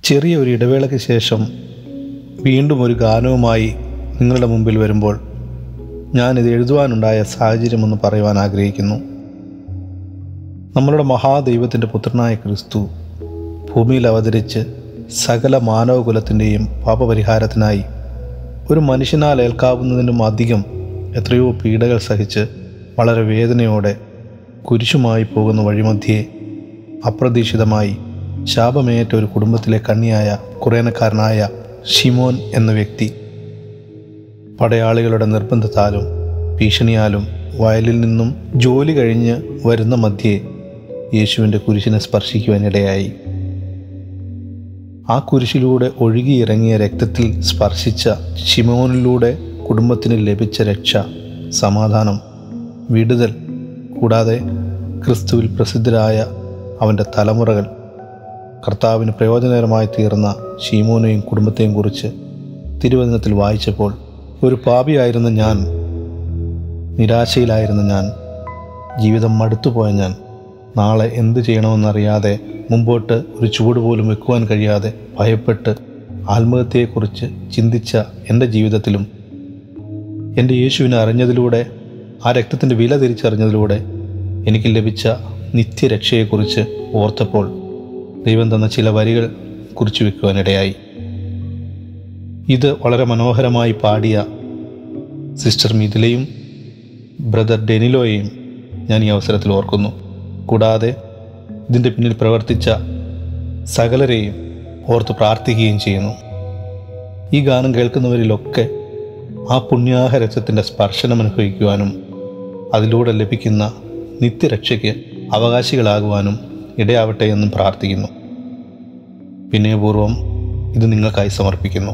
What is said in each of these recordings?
ചെറിയ ഒരു ഇടവേളയ്ക്ക് ശേഷം വീണ്ടും ഒരു ഗാനവുമായി നിങ്ങളുടെ മുമ്പിൽ വരുമ്പോൾ ഞാനിത് എഴുതുവാനുണ്ടായ സാഹചര്യമൊന്ന് പറയുവാൻ ആഗ്രഹിക്കുന്നു നമ്മളുടെ മഹാദൈവത്തിൻ്റെ പുത്രനായ ക്രിസ്തു ഭൂമിയിൽ അവതരിച്ച് സകല മാനവകുലത്തിൻ്റെയും പാപപരിഹാരത്തിനായി ഒരു മനുഷ്യനാൽ ഏൽക്കാവുന്നതിനും അധികം എത്രയോ പീഡകൾ സഹിച്ച് വളരെ വേദനയോടെ കുരിശുമായി പോകുന്ന വഴിമധ്യേ അപ്രതീക്ഷിതമായി ശാപമേറ്റ ഒരു കുടുംബത്തിലെ കണ്ണിയായ കുറേനക്കാരനായ ഷിമോൻ എന്ന വ്യക്തി പടയാളികളുടെ നിർബന്ധത്താലും ഭീഷണിയാലും വയലിൽ നിന്നും ജോലി കഴിഞ്ഞ് വരുന്ന മധ്യേ യേശുവിൻ്റെ കുരിശിനെ സ്പർശിക്കുവാനിടയായി ആ കുരിശിലൂടെ ഒഴുകിയിറങ്ങിയ രക്തത്തിൽ സ്പർശിച്ച ഷിമോനിലൂടെ കുടുംബത്തിന് ലഭിച്ച രക്ഷ സമാധാനം വിടുതൽ കൂടാതെ ക്രിസ്തുവിൽ പ്രസിദ്ധരായ അവൻ്റെ തലമുറകൾ കർത്താവിന് പ്രയോജനകരമായി തീർന്ന ഷീമോനെയും കുടുംബത്തെയും കുറിച്ച് തിരുവചനത്തിൽ വായിച്ചപ്പോൾ ഒരു പാപിയായിരുന്ന ഞാൻ നിരാശയിലായിരുന്ന ഞാൻ ജീവിതം മടുത്തുപോയ ഞാൻ നാളെ എന്ത് ചെയ്യണമെന്നറിയാതെ മുമ്പോട്ട് ഒരു ചുവട് പോലും വെക്കുവാൻ കഴിയാതെ ഭയപ്പെട്ട് ആത്മഹത്യയെക്കുറിച്ച് ചിന്തിച്ച എൻ്റെ ജീവിതത്തിലും എൻ്റെ യേശുവിനെ അറിഞ്ഞതിലൂടെ ആ രക്തത്തിൻ്റെ വില തിരിച്ചറിഞ്ഞതിലൂടെ എനിക്ക് ലഭിച്ച നിത്യരക്ഷയെക്കുറിച്ച് ഓർത്തപ്പോൾ ദൈവം തന്ന ചില വരികൾ കുറിച്ചു വെക്കുവാനിടയായി ഇത് വളരെ മനോഹരമായി പാടിയ സിസ്റ്റർ മിഥിലയും ബ്രദർ ഡെനിലോയെയും ഞാൻ ഈ അവസരത്തിൽ ഓർക്കുന്നു കൂടാതെ ഇതിൻ്റെ പിന്നിൽ പ്രവർത്തിച്ച സകലരെയും ഓർത്ത് പ്രാർത്ഥിക്കുകയും ചെയ്യുന്നു ഈ ഗാനം കേൾക്കുന്നവരിലൊക്കെ ആ പുണ്യാഹ രക്തത്തിൻ്റെ സ്പർശനം അനുഭവിക്കുവാനും അതിലൂടെ ലഭിക്കുന്ന നിത്യരക്ഷയ്ക്ക് അവകാശികളാകുവാനും ഇടയാവട്ടെ എന്നും പ്രാർത്ഥിക്കുന്നു വിനയപൂർവം ഇത് നിങ്ങൾക്കായി സമർപ്പിക്കുന്നു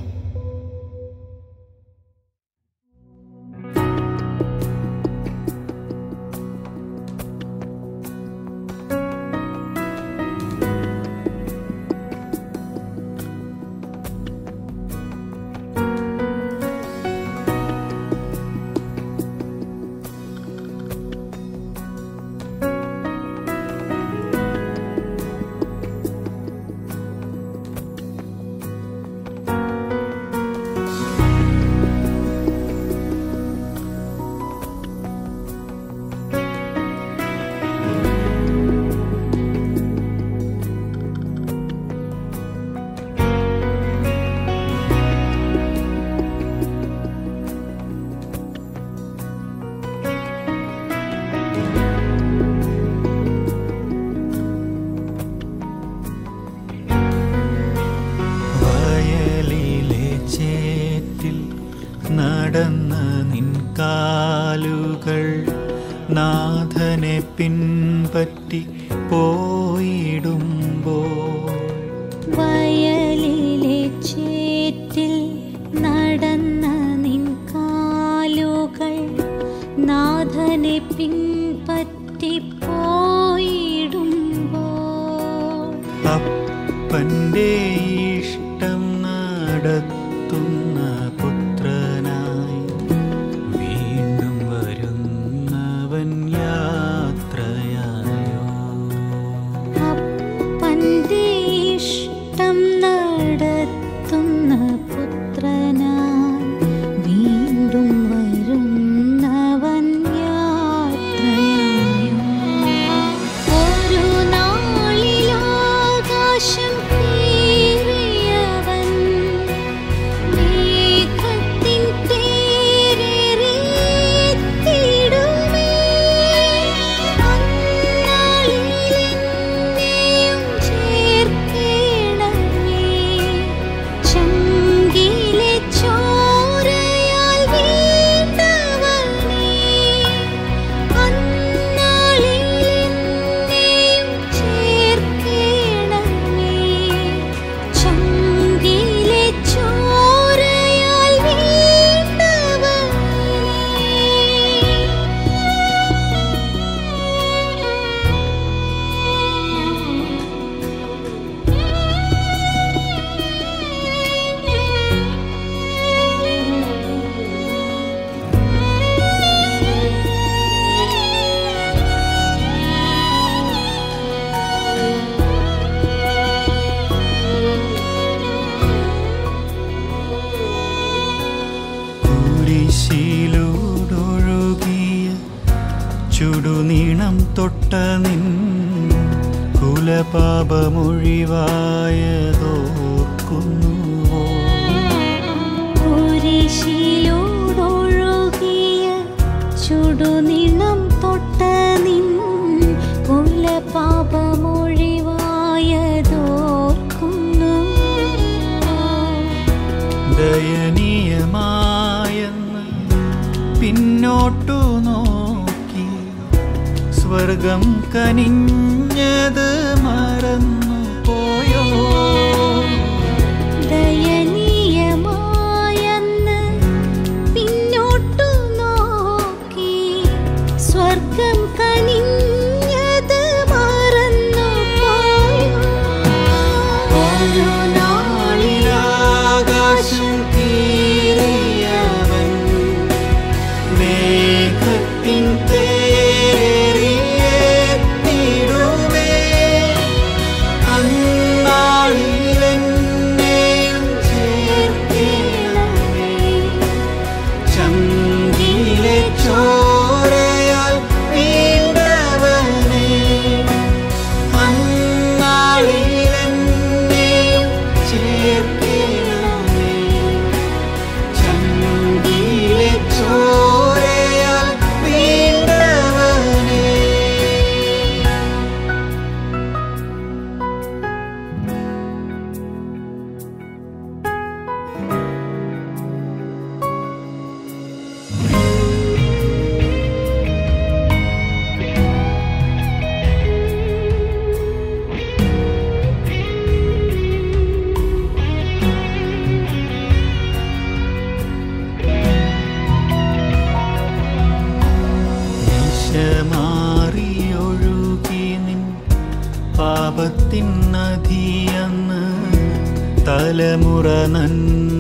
വയലിലെ ചേറ്റിൽ നടന്ന നിൻ കാലുകൾ നാഥനെ പിൻപറ്റി പോയിടുമ്പോൾ വയലിലെ ചേറ്റിൽ നടന്ന നിൻ കാലുകൾ നാഥനെ പിൻപറ്റി പോയിടുമ്പോൾ അപ്പൻ്റെ ഇഷ്ടം നടത്തുന്ന പുത്രനായി വീണ്ടും വരുന്നവൻ യാത്രയായോ അപ്പന്റെ ഇഷ്ടം നടത്തുന്ന പുത്രനായി വീണ്ടും വരുന്നവൻ യാത്രയായോ ഒരു നാളിലാകാശം കീറിയവൻ ഒഴിവായതോർക്കുന്നുവോ കുരിശിലൂടൊഴുകിയ ചുടുനിണം തൊട്ട നിൻ കുലപാപമൊഴിവായതോർക്കുന്നു ദയനീയമായെന്ന് പിന്നോട്ടു നോക്കി സ്വർഗം കനിഞ്ഞത് മറന്നു പോയോ ദയനീയമായെന്ന് പിന്നോട്ടു നോക്കി സ്വർഗം കനിഞ്ഞത് മറന്നു പോയോ ഒരു നാളിലാകാശം കീറിയവൻ മേഘത്തിൻ തേരിയെത്തിടുമേ അന്നാളിലെന്നെയും ചേർത്തിടമേ ചങ്കിലെ ചോരയാൽ വീണ്ടവനേ അന്നാളിലെന്നെയും ചേർക്കണമേ ചങ്കിലെ ചോരയാൽ വീണ്ടവനേ ദിശമാറിയൊഴുകി നിൻ പാപത്തിൻ നദിയെന്ന് തലമുറ നന്മ